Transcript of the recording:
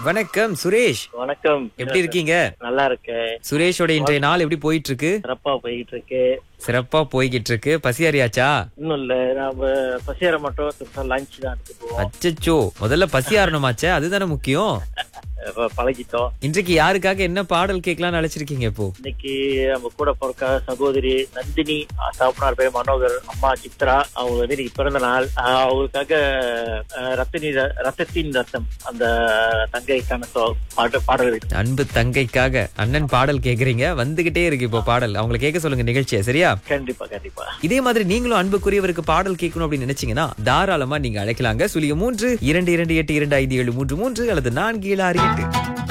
வணக்கம் சுரேஷ் வணக்கம் எப்படி இருக்கீங்க நல்லா இருக்கேன் சுரேஷோட இன்றைய நாள் எப்படி போயிட்டு இருக்கு சிறப்பா போயிட்டு இருக்கு சிறப்பா போய்கிட்டு இருக்கு பசியாரியாச்சா இன்னும் இல்ல நாம பசியார மட்டும் லஞ்ச் தான் எடுத்து போவோம் அச்சச்சோ முதல்ல பசி ஆறணுமாச்சே அதுதானே முக்கியம் இப்ப பழகிட்டோம் இன்றைக்கு யாருக்காக என்ன பாடல் கேட்கலாம்னு அழைச்சிருக்கீங்க இப்போ இன்னைக்கு நம்ம கூட பிறக்க சகோதரி நந்தினி சாப்பினார் பேர் மனோகர் அம்மா சித்ரா அவங்க வந்து இன்னைக்கு பிறந்த நாள் ஆஹ் அவங்களுக்காக ஆஹ் ரத்தினி ர- ரத்தத்தின் ரத்தம் அந்த தங்கைக்கான சோ- பாட்டு பாடல் இருக்கு. அன்பு தங்கைக்காக அண்ணன் பாடல் கேக்குறீங்க வந்துகிட்டே இருக்கு இப்போ பாடல் அவங்கள கேட்க சொல்லுங்க நிகழ்ச்சியை சரியா கண்டிப்பா கண்டிப்பா இதே மாதிரி நீங்களும் அன்புக்குரியவருக்கு பாடல் கேட்கணும் அப்படின்னு நினைச்சீங்கன்னா தாராளமா நீங்க அழைக்கலாங்க சுழிய மூன்று இரண்டு இரண்டு எட்டு இரண்டு ஐந்து ஏழு மூன்று மூன்று அல்லது நான்கு ஏழு ஆறு எட்டு